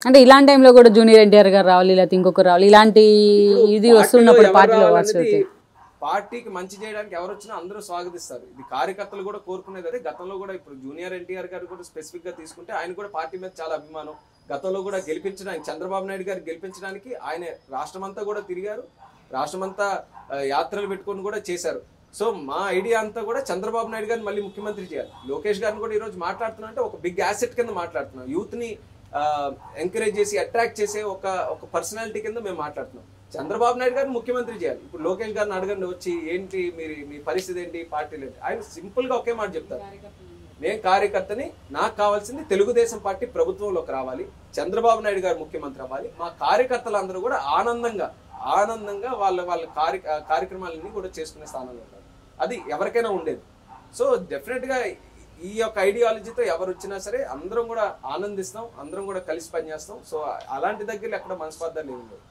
అంటే ఇలాంటి టైంలో కూడా జూనియర్ ఎన్టీఆర్ గారు రావాలి లేకపోతే ఇంకొకరు రావాలి ఇలాంటి ఇది పార్టీలో వస్తున్నప్పుడు ఎవరు పార్టీలో రావాలనేది వర్స్ అవుతాయి పార్టీకి మంచి చేయడానికి ఎవరు వచ్చినా అందరూ స్వాగతిస్తారు ఇది కార్యకర్తలు కూడా కోరుకునేది అదే గతంలో కూడా ఇప్పుడు జూనియర్ ఎన్టీఆర్ గారు కూడా స్పెసిఫిక్ గా తీసుకుంటే ఆయన కూడా పార్టీ మీద చాలా అభిమానం గతంలో కూడా గెలిపించడానికి చంద్రబాబు నాయుడు గారు గెలిపించడానికి ఆయన రాష్ట్రమంతా కూడా తిరిగారు రాష్ట్రమంతా ఆ, యాత్రలు పెట్టుకొని కూడా చేశారు సో మా ఐడియా అంతా కూడా చంద్రబాబు నాయుడు గారిని మళ్ళీ ముఖ్యమంత్రి చేయాలి లోకేష్ గారిని కూడా ఈ రోజు మాట్లాడుతున్నా అంటే ఒక బిగ్ యాసెట్ కింద మాట్లాడుతున్నాం యూత్ ని ఎంకరేజ్ చేసి అట్రాక్ట్ చేసే ఒక ఒక పర్సనాలిటీ కింద మేము మాట్లాడుతున్నాం చంద్రబాబు నాయుడు గారిని ముఖ్యమంత్రి చేయాలి ఇప్పుడు లోకేష్ గారిని అడగండి వచ్చి ఏంటి మీరు మీ పరిస్థితి ఏంటి పార్టీలు ఏంటి ఆయన సింపుల్ గా ఒకే మాట చెప్తారు నేను కార్యకర్తని నాకు కావాల్సింది తెలుగుదేశం పార్టీ ప్రభుత్వంలోకి రావాలి చంద్రబాబు నాయుడు గారు ముఖ్యమంత్రి అవ్వాలి మా కార్యకర్తలందరూ కూడా ఆనందంగా ఆనందంగా వాళ్ళ వాళ్ళ కార్య కార్యక్రమాలన్నీ కూడా చేసుకునే స్థానంలో ఉన్నారు అది ఎవరికైనా ఉండేది సో డెఫినెట్ గా ఈ యొక్క ఐడియాలజీతో ఎవరు వచ్చినా సరే అందరం కూడా ఆనందిస్తాం అందరం కూడా కలిసి పనిచేస్తాం సో అలాంటి దగ్గర ఎక్కడ మనస్పర్ధాలు ఏమి లేవు